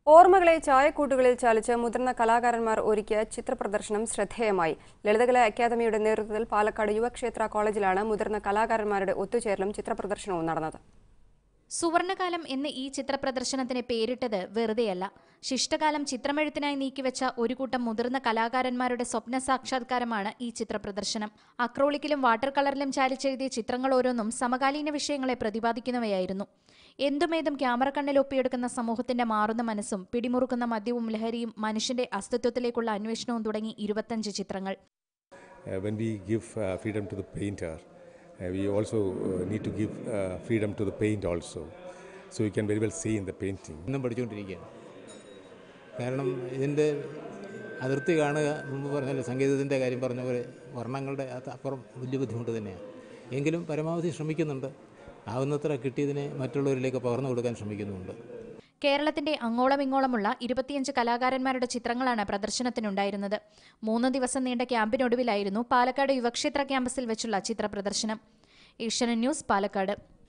ഓർമ്മകളെ ചായക്കൂട്ടുകളിൽ ചാലിച്ച് മുതിർന്ന കലാകാരന്മാർ ഒരുക്കിയ ചിത്രപ്രദർശനം ശ്രദ്ധേയമായി ലളിതകലാ അക്കാദമിയുടെ നേതൃത്വത്തിൽ പാലക്കാട് യുവക്ഷേത്ര കോളേജിലാണ് മുതിർന്ന കലാകാരന്മാരുടെ ഒത്തുചേരലും ചിത്രപ്രദർശനവും നടന്നത് സുവർണകാലം എന്ന് ഈ ചിത്രപ്രദർശനത്തിന് പേരിട്ടത് വെറുതെയല്ല ശിഷ്ടകാലം ചിത്രമെഴുത്തിനായി നീക്കിവെച്ച ഒരു കൂട്ടം മുതിർന്ന കലാകാരന്മാരുടെ സ്വപ്ന സാക്ഷാത്കാരമാണ് ഈ ചിത്രപ്രദർശനം അക്രോളിക്കിലും വാട്ടർ കളറിലും ചാലിച്ചെഴുതിയ ചിത്രങ്ങൾ ഓരോന്നും സമകാലീന വിഷയങ്ങളെ പ്രതിപാദിക്കുന്നവയായിരുന്നു എന്തുമേതും ക്യാമറ കണ്ണിൽ ഒപ്പിയെടുക്കുന്ന സമൂഹത്തിന്റെ മാറുന്ന മനസ്സും പിടിമുറുക്കുന്ന മദ്യവും ലഹരിയും മനുഷ്യന്റെ അസ്തിത്വത്തിലേക്കുള്ള അന്വേഷണവും തുടങ്ങി ഇരുപത്തഞ്ച് ചിത്രങ്ങൾ Uh, when we give uh, freedom to the painter, uh, we also uh, need to give uh, freedom to the paint also. So you can very well see in the painting. ഇന്നും പഠിച്ചുകൊണ്ടിരിക്കുകയാണ് കാരണം ഇതിൻ്റെ അതിർത്തി കാണുക മുമ്പ് പറഞ്ഞ സംഗീതത്തിൻ്റെ കാര്യം പറഞ്ഞ പോലെ വർണ്ണങ്ങളുടെ അത് അപ്പുറം വലിയ ബുദ്ധിമുട്ട് തന്നെയാണ് എങ്കിലും പരമാവധി ശ്രമിക്കുന്നുണ്ട് ആവുന്നത്ര കിട്ടിയതിനെ മറ്റുള്ളവരിലേക്ക് പകർന്നു കൊടുക്കാൻ ശ്രമിക്കുന്നുമുണ്ട് കേരളത്തിന്റെ അങ്ങോളം ഇങ്ങോളമുള്ള ഇരുപത്തിയഞ്ച് കലാകാരന്മാരുടെ ചിത്രങ്ങളാണ് പ്രദർശനത്തിനുണ്ടായിരുന്നത് മൂന്ന് ദിവസം നീണ്ട ക്യാമ്പിനൊടുവിലായിരുന്നു പാലക്കാട് യുവക്ഷേത്ര ക്യാമ്പസിൽ വെച്ചുള്ള ചിത്രപ്രദർശനം ഏഷ്യാനെറ്റ് ന്യൂസ് പാലക്കാട്